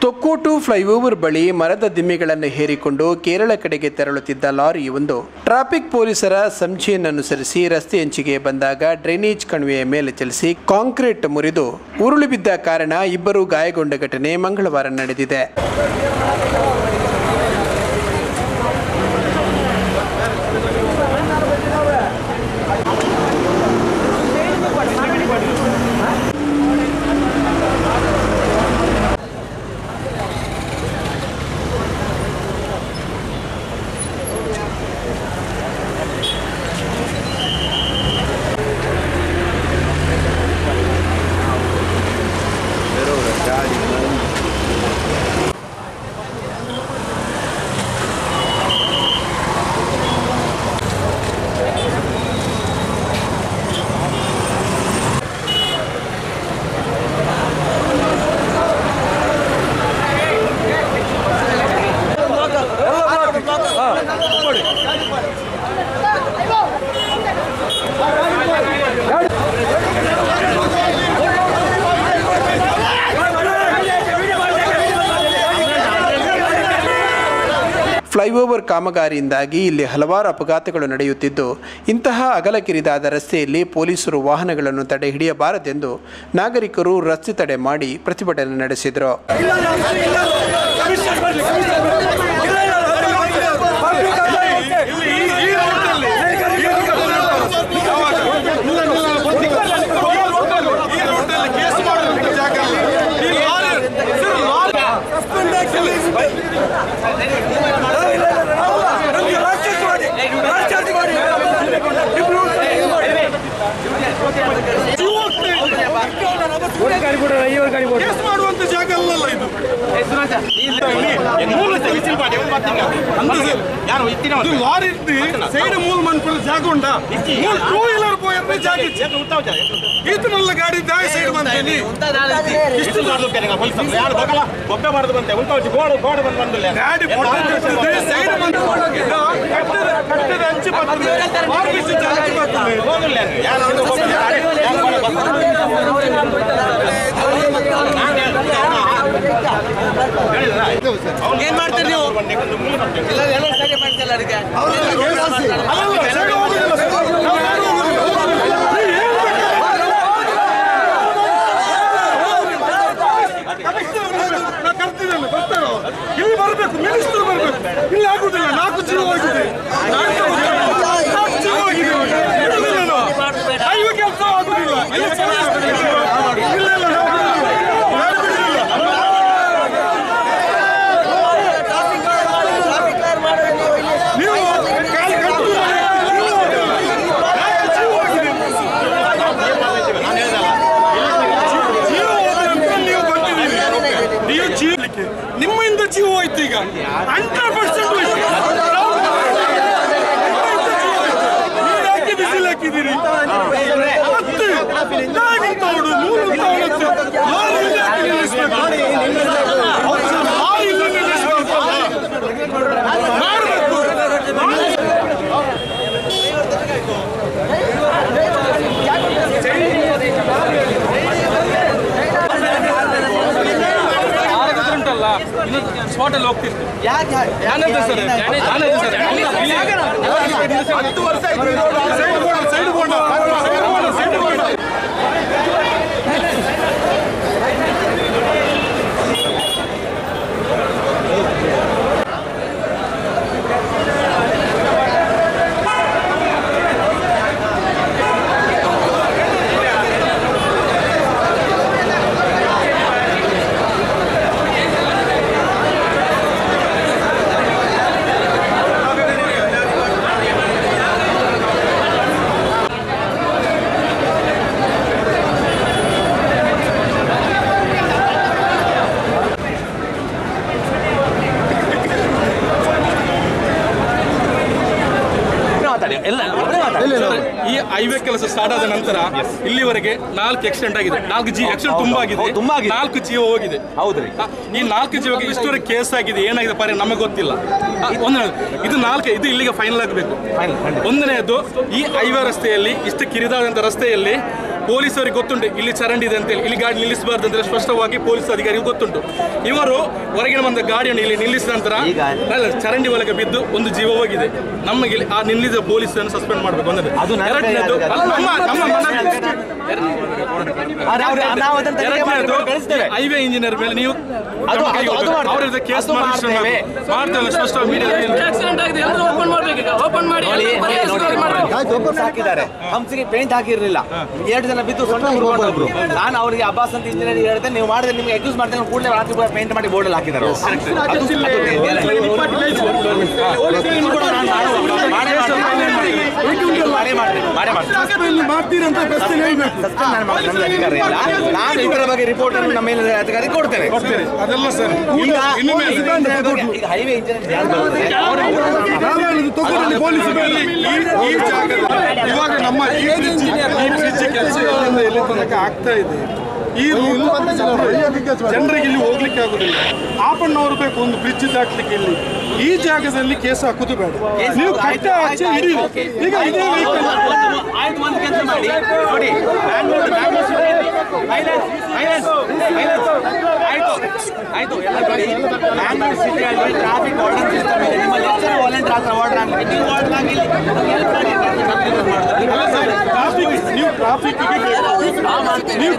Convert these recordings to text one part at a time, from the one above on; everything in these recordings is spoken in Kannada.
ತೊಕ್ಕೋಟು ಫ್ಲೈಓವರ್ ಬಳಿ ಮರದ ದಿಮ್ಮೆಗಳನ್ನು ಹೇರಿಕೊಂಡು ಕೇರಳ ಕಡೆಗೆ ತೆರಳುತ್ತಿದ್ದ ಲಾರಿಯೊಂದು ಟ್ರಾಫಿಕ್ ಪೊಲೀಸರ ಸಂಚೆಯನ್ನನುಸರಿಸಿ ರಸ್ತೆಯಂಚಿಗೆ ಬಂದಾಗ ಡ್ರೈನೇಜ್ ಕಣಿವೆಯ ಮೇಲೆ ಚಲಿಸಿ ಕಾಂಕ್ರೀಟ್ ಮುರಿದು ಉರುಳಿ ಬಿದ್ದ ಕಾರಣ ಇಬ್ಬರು ಗಾಯಗೊಂಡ ಘಟನೆ ಮಂಗಳವಾರ ನಡೆದಿದೆ ಫ್ಲೈಓವರ್ ಕಾಮಗಾರಿಯಿಂದಾಗಿ ಇಲ್ಲಿ ಹಲವಾರು ಅಪಘಾತಗಳು ನಡೆಯುತ್ತಿದ್ದು ಇಂತಹ ಅಗಲ ಕಿರಿದಾದ ರಸ್ತೆಯಲ್ಲಿ ಪೊಲೀಸರು ವಾಹನಗಳನ್ನು ತಡೆ ಹಿಡಿಯಬಾರದೆಂದು ನಾಗರಿಕರು ರಸ್ತೆ ತಡೆ ಮಾಡಿ ಪ್ರತಿಭಟನೆ ನಡೆಸಿದರು ಕೇಸ್ ಮಾಡುವಂತ ಜಾಗ ಅಲ್ಲಲ್ಲ ಇದು ಇದು ಲಾರಿ ಸೈಡ್ ಮೂಲ ಮನ್ಪುರ ಜಾಗ ಉಂಟಾ ಟೂ ವೀಲರ್ పోయే ಜಾಗ ಈತನಲ್ಲ ಗಾಡಿ ದಾಯ ಸೈಡ್ ಬಂದೇನಿ ಇಷ್ಟು ಒಬ್ಬೆ ಮಾಡುದು ಬಂತೆ ಉಂಟ ಗೋಡು ಗೋಡು ಬಂದು ಬಂದಿಲ್ಲ ಗಾಡಿ ಸೈಡ್ ಬಂದು ಕಟ್ಟದ ಕಟ್ಟದ ಅಂಚು ಬರ್ತದೆ ಆರ್ಬಿಸಿ ಜಾಗ ಬರ್ತದೆ ಹೋಗಿಲ್ಲ ಯಾರು ಇದು ಹೋಗಿಲ್ಲ. ಯಾರು ಮಾಡೋದು? ಏನ್ ಮಾಡ್ತೀರಿ ನೀವು ಎಲ್ಲ ಎಲ್ಲ ಸರಿ ಮಾಡ್ತಿಲ್ಲ ಅದಕ್ಕೆ ಅಲ್ಲಲ್ಲ ಸೈಡ್ ಹೋಗುದಿಲ್ಲ ನಾವು ಯಾರು ನಾ ಕರ್ತಿದ್ದೇನೆ ಬರ್ತಾರೋ ಇಲ್ಲಿ ಬರಬೇಕು ಮಿನಿಸ್ಟರ್ ಬರಬೇಕು ಇಲ್ಲಿ ಆಗುದಿಲ್ಲ ನಾಲ್ಕು ಜೀವ ಹೋಗಿದೆ ನಾಲ್ಕು ಜೀವ ಹೋಗಿದೆ ಬಿಡುದಿಲ್ಲ ನಾವು. ಐದು ಕೆಲಸ ಆಗುದಿಲ್ಲ ಇಲ್ಲಿ ಪೊಲೀಸ್ ಇಲ್ಲ ಇಲ್ಲ ನಾವು ಬಿಡುದಿಲ್ಲ. ಯಾರು ಬಿಡುದಿಲ್ಲ ನೀವು ಕಾಲು ಕಟ್ಟುದಿಲ್ಲ. ನಾಲ್ಕು ಜೀವ ಹೋಗಿದೆ. ಜೀವ ಹೋದ್ರೆ ಅಂತ ನೀವು ಬಂದಿದ್ದೀರಿ ನೀವು ಜೀವಲಿಕ್ಕೆ ನಿಮ್ಮಿಂದ ಜೀವ ಹೋಯ್ತು ಈಗ ಹಂಡ್ರೆಡ್ ಪರ್ಸೆಂಟ್ ಯಾಕೆ ಬಿಸಿಲು ಹಾಕಿದ್ದೀರಿ ಮತ್ತೆ ನಾಗಿಂತವಡು ಮೂರು ತಾವಣಕ್ಕೆ ಯಾರು ಇಲ್ಲಿ ಯಾಕೆ ನಿಲ್ಲಿಸ್ಬೇಕು? ಯಾರು ಇಲ್ಲಿ ನಿಲ್ಲಿಸ್ಬೇಕಲ್ಲ? ಮಾಡ್ಬೇಕು ಉಂಟಲ್ಲ ಇನ್ನು ಸ್ಪಾಟ್ ಅಲ್ಲಿ ಹೋಗ್ತಿತ್ತು ಯಾಕೆ ನಾನಂತೆ ಸರ್ ನಾನಂತೆ ಸರ್ ಹತ್ತು ವರ್ಷ ಆಯ್ತು ಈ road side board side board side board side board ಈ ಹೈವೇ ಕೆಲಸ ಸ್ಟಾರ್ಟ್ ಆದ ನಂತರ ಇಲ್ಲಿವರೆಗೆ ನಾಲ್ಕು ಆಕ್ಸಿಡೆಂಟ್ ಆಗಿದೆ ನಾಲ್ಕು ಜಿ ಆಕ್ಸಿಡೆಂಟ್ ತುಂಬಾ ಆಗಿದೆ ತುಂಬಾ ಆಗಿದೆ. ನಾಲ್ಕು ಜೀವ ಹೋಗಿದೆ ಹೌದ್ರಿ ಆ, ಈ ನಾಲ್ಕು ಜೀವಕ್ಕೆ ಇಷ್ಟುವರೆಗೆ ಕೇಸ್ ಆಗಿದೆ ಏನಾಗಿದೆ ಪರಿ ನಮಗೆ ಗೊತ್ತಿಲ್ಲ ಆ, ಒಂದು ಇದು ನಾಲ್ಕು ಇದು ಇಲ್ಲಿಗೆ ಫೈನಲ್ ಆಗಬೇಕು ಒಂದನೆಯದು ಈ ಹೈವೇ ರಸ್ತೆಯಲ್ಲಿ ಇಷ್ಟು ಕಿರಿದಾದಂಥ ರಸ್ತೆಯಲ್ಲಿ ಪೊಲೀಸರಿಗೆ ಗೊತ್ತುಂಟು ಇಲ್ಲಿ ಚರಂಡಿ ಇದೆ ಅಂತೇಳಿ ಇಲ್ಲಿ ಗಾಡಿ ನಿಲ್ಲಿಸಬಾರ್ದು ಅಂತ ಸ್ಪಷ್ಟವಾಗಿ ಪೊಲೀಸ್ ಅಧಿಕಾರಿಗೆ ಗೊತ್ತುಂಟು ಇವರು ಹೊರಗಿನ ಬಂದ ಗಾಡಿಯನ್ನು ಇಲ್ಲಿ ನಿಲ್ಲಿಸಿದ ನಂತರ ಅಲ್ಲ, ಚರಂಡಿ ಒಳಗೆ ಬಿದ್ದು ಒಂದು ಜೀವ ಹೋಗಿದೆ ನಮಗೆ ಇಲ್ಲಿ ಆ ನಿಲ್ಲಿಸಿದ ಪೊಲೀಸ್ ಅನ್ನು ಸಸ್ಪೆಂಡ್ ಮಾಡಬೇಕು ಅಂದ್ರೆ ಎರಡನೇದು ಅಲ್ಲ, ನಮ್ಮ ನಮ್ಮ ಮನವಿ- ನಾವು ಅದನ್ನ ತನಿಖೆ ಮಾಡಿ ಎರಡನೇದು ಕಳಿಸ್ತೇವೆ ಹೈವೇ ಇಂಜಿನಿಯರ್ ಮೇಲೆ ನೀವು ಅದು- ಕ್ರಮ ಅದು- ಅದು ಕೈಗೊಳ್ಬೇಕು. ಮಾಡ್ತೇವೆ. ಅವ್ರ ವಿರುದ್ಧ ಕೇಸ್ ಅದು ಮಾಡಿ ಮಾಡ್ತೇವೆ. ಮಾಡ್ತೇವೆ ಸ್ಪಷ್ಟ ಮೀಡಿಯಾದಲ್ಲಿ ಆಕ್ಸಿಡೆಂಟ್ ಆಗಿದೆ ಎಲ್ಲರೂ ಓಪನ್ ಮಾಡ್ಬೇಕು ಈಗ ಓಪನ್ ಮಾಡಿ ನೋಡಿ, ಎಲ್ಲರೂ ನೋಡಿ, ಪರಿಹರಿಸುವ ಮಾಡ್ಬೇಕು ಗೊಬ್ಬರ ಹಾಕಿದ್ದಾರೆ ಹಂಸಿಗೆ ಪೇಂಟ್ ಹಾಕಿರ್ಲಿಲ್ಲ ಎರಡು ಜನ ಬಿದ್ದು ಸೊಂಟ ಹುಡ್ಕೊಂಡವ್ರು ನಾನು ಅವರಿಗೆ ಅಬ್ಬಾಸ್ ಅಂತ ಇಂಜಿನಿಯರ್ ಹೇಳಿದೆ ನೀವು ಮಾಡಿದ್ರೆ ನಿಮ್ಗೆ ಎಕ್ಯೂಸ್ ಮಾಡ್ತಾರೆ ಕೂಡಲೇ ರಾತ್ರಿ ಪೇಂಟ್ ಮಾಡಿ ಬೋರ್ಡ್ ಹಾಕಿದ್ದಾರೆ ಅವ್ರು. ಅದು- ಅದು- ಇದು ಕೂಡ ನಾನು ಮಾಡುವ- ಮಾಡೇ ಮಾಡ್ತೀನಿ. ಮಾಡೇ ಮಾಡ್ತೀನಿ. ಮಾಡೇ ಮಾಡ್ತೀನಿ. ಇಲ್ಲಿ ಮಾಡ್ತೀರಿ ಅಂತ ಬೆಸ್ಟ್ ಹೇಳ್ಬೇಕು ಸಸ್ಪೆಂಡ್ ನಾನು ಮಾಡಿ- ನಮ್ದು ಅಧಿಕಾರ ಇಲ್ಲ ನಾನು ಇದರ ಬಗ್ಗೆ ರಿಪೋರ್ಟ್ ನಮ್ಮ ಮೇಲೆ ಅಧಿಕಾರಿ ಕೊಡ್ತೇನೆ ಅದೆಲ್ಲ ಸರ್ ಈಗ ಇನ್ನು ಮೇಲೆ ಈಗ ಹೈವೇ ಇಂಜಿನಿಯರ್ ಯಾರು ಬರುತ್ತೆ? ನಾನು ಹೇಳಿದ್ದು ತಗೊಂಡು ಪೊಲೀಸ್ ಈ ಈ ಜಾಗದಲ್ಲಿ ಇವಾಗ ನಮ್ಮ ಈ ಬ್ರಿಡ್ಜ್ ಈ ಬ್ರಿಡ್ಜ್ ಕೆಲಸ ಎಲ್ಲಿಂದ ಎಲ್ಲಿ ತನಕ ಆಗ್ತಾ ಇದೆ ಈ ರೂಲ್ ಜನರಿಗೆ ಇಲ್ಲಿ ಹೋಗ್ಲಿಕ್ಕೆ ಆಗುದಿಲ್ಲ ಆಪಣ್ಣವರು ಬೇಕು ಒಂದು ಬ್ರಿಡ್ಜ್ ದಾಟ್ಲಿಕ್ಕೆ ಇಲ್ಲಿ ಈ ಜಾಗದಲ್ಲಿ ಕೇಸ್ ಹಾಕುದು ಬೇಡ ನೀವು ಕಟ್ಟೆ ಆಚೆ ಹಿಡೀರಿ ಈಗ ಇದೇ ವೆಹಿಕಲ್ ಆಯ್ತು ಒಂದು ಕೆಲಸ ಮಾಡಿ ನೋಡಿ ಬ್ಯಾಂಗ್ಳೂರ್ ಬ್ಯಾಂಗ್ಳೂರ್ ಸಿಟಿಯಲ್ಲಿ ಐಲ್ಯಾಂಡ್ಸ್ ಐಲ್ಯಾಂಡ್ಸ್ ಐಲ್ಯಾಂಡ್ಸ್ ಆಯ್ತು ಆಯ್ತು ಎಲ್ಲ ಕಡೆ ಬ್ಯಾಂಗ್ಳೂರ್ ಸಿಟಿಯಲ್ಲಿ ಟ್ರಾಫಿಕ್ ವಾರ್ಡನ್ ಸಿಸ್ಟಮ್ ಇದೆ ನಿಮ್ಮಲ್ಲಿ ಎಷ್ಟು ಜನ ವಾಲಂಟಿಯರ್ ಹತ್ರ ವಾರ್ಡರ್ ಆಗಲಿ ನೀವು ವಾರ್ಡರ್ ಆಗಲಿ ಹೆಲ್ಪ್ ಮಾಡಿ ಟ್ರಾಫಿಕ್ ನೀವು ಟ್ರಾಫಿಕ್ಗೆ ನೀವು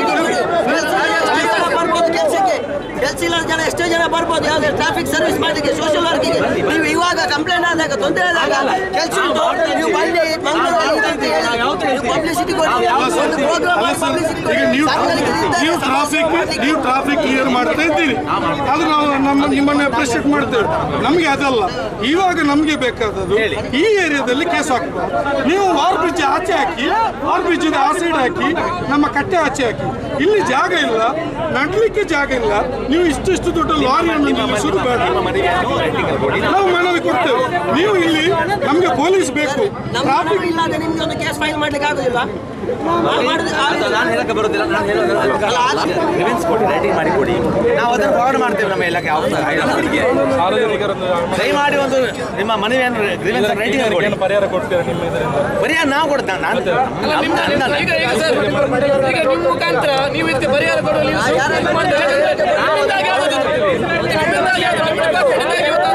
ಬರ್ಬೋದು ಕೆಲಸಕ್ಕೆ ಕೆಲಸ ಇಲ್ಲ ಜನ ಎಷ್ಟೋ ಜನ ಬರ್ಬೋದು ಯಾವ್ದು ಟ್ರಾಫಿಕ್ ಸರ್ವಿಸ್ ಮಾಡಲಿಕ್ಕೆ ಸೋಷಿಯಲ್ ವರ್ಕಿಗೆ ನೀವು ಇವಾಗ ಕಂಪ್ಲೇಂಟ್ ಆದಾಗ ತೊಂದರೆ ಆದಾಗ ಕೆಲಸ ಉಂಟು ನೀವು ಬನ್ನಿ ಮಂಗಳೂರಲ್ಲಿ ಇದೆ ಅಂತ ಹೇಳಿ ನೀವು ಪಬ್ಲಿಸಿಟಿ ಕೊಡಿ ಒಂದು ಪ್ರೋಗ್ರಾಮ್ ಅಲ್ಲ ಸರ್ ಈಗ ನೀವು ನೀವು ಟ್ರಾಫಿಕ್ ನೀವು ಟ್ರಾಫಿಕ್ ಕ್ಲಿಯರ್ ಮಾಡ್ತಾ ಇದ್ದೀರಿ ಅದು ನಾವು ನಮ್ಮ ನಿಮ್ಮನ್ನ ಅಪ್ರಿಷಿಯೇಟ್ ಮಾಡ್ತೇವೆ ನಮಗೆ ಅದಲ್ಲ ಇವಾಗ ನಮಗೆ ಬೇಕಾದದ್ದು ಈ ಏರಿಯಾದಲ್ಲಿ ಕೇಸ್ ಹಾಕ್ಬೋದು ನೀವು ವಾರ್ ಬ್ರಿಡ್ಜ್ ಆಚೆ ಹಾಕಿ ವಾರ್ ಬ್ರಿಡ್ಜ್ ಆ ಸೈಡ್ ಹಾಕಿ ನಮ್ಮ ಕಟ್ಟೆ ಆಚೆ ಹಾಕಿ ಇಲ್ಲಿ ಜಾಗ ಇಲ್ಲ ನಡ್ಲಿಕ್ಕೆ ಜಾಗ ಇಲ್ಲ ನೀವು ಇಷ್ಟಿಷ್ಟು ದೊಡ್ಡ ಲಾರಿಯನ್ನು ನಿಲ್ಲಿಸೋದು ಬೇಡ ನಾವು ಮನವಿ ಕೊಡ್ತೇವೆ ನೀವು ಇಲ್ಲಿ ನಮಗೆ ಪೊಲೀಸ್ ಬೇಕು ನಮ್ಮ ಟ್ರಾಫಿಕ್ ಇಲ್ಲದೆ ನಿಮ್ಗೆ ಒಂದು ಕೇಸ್ ಫೈಲ್ ಮಾಡ್ಲಿಕ್ಕೆ ಆಗುದಿಲ್ಲ ಮಾಡುದು ಅದು ನಾನು ಹೇಳಕ್ಕೆ ಬರೋದಿಲ್ಲ ನಾನು ಹೇಳೋದಿಲ್ಲ ರಿವೆನ್ಸ್ ಕೊಡಿ ರೆಡಿ ಮಾಡಿ ಕೊಡಿ ನಾವು ಅದನ್ನು ಫಾರ್ವರ್ಡ್ ಮಾಡ್ತೇವೆ ನಮ್ಮ ಇಲಾಖೆ ಆಫೀಸರ್ಗೆ ಸಾರ್ವಜನಿಕರನ್ನು ದಯಮಾಡಿ ಒಂದು ನಿಮ್ಮ ಮನವಿಯನ್ನು ರಿವೆನ್ಸ್ ರೆಡಿ ಕೊಡಿ ಏನು ಪರಿಹಾರ ಕೊಡ್ತೀರಾ ನಿಮ್ಮ ಇದರಿಂದ ಬರೀ ನಾವು ಕೊಡ್ತೇವೆ ನಾನು ಅಲ್ಲ ನಿಮ್ಮ ನಿಮ್ಮ- ಈಗ ಈಗ ಸರ್ ಈಗ ನಿಮ್ಮ ಮುಖಾಂತರ ನೀವು ಇದಕ್ಕೆ ಪರಿಹಾರ ಕೊಡುವಲ್ಲಿ ನೀವು ಸೂಕ್ತ ಇದು ಮಾಡ್ತಾರೆ. ನಮ್ಮಿಂದಾಗಿ ಆಗೋದಿಲ್ಲ. ಇದು ನಮ್ಮಿಂದಾಗಿ ಆಗೋದಿಲ್ಲ. ನಿಮ್ಮ ಡಿಪಾರ್ಟ್ಮೆಂಟಿಂದಾಗಿ ಇವತ್ತು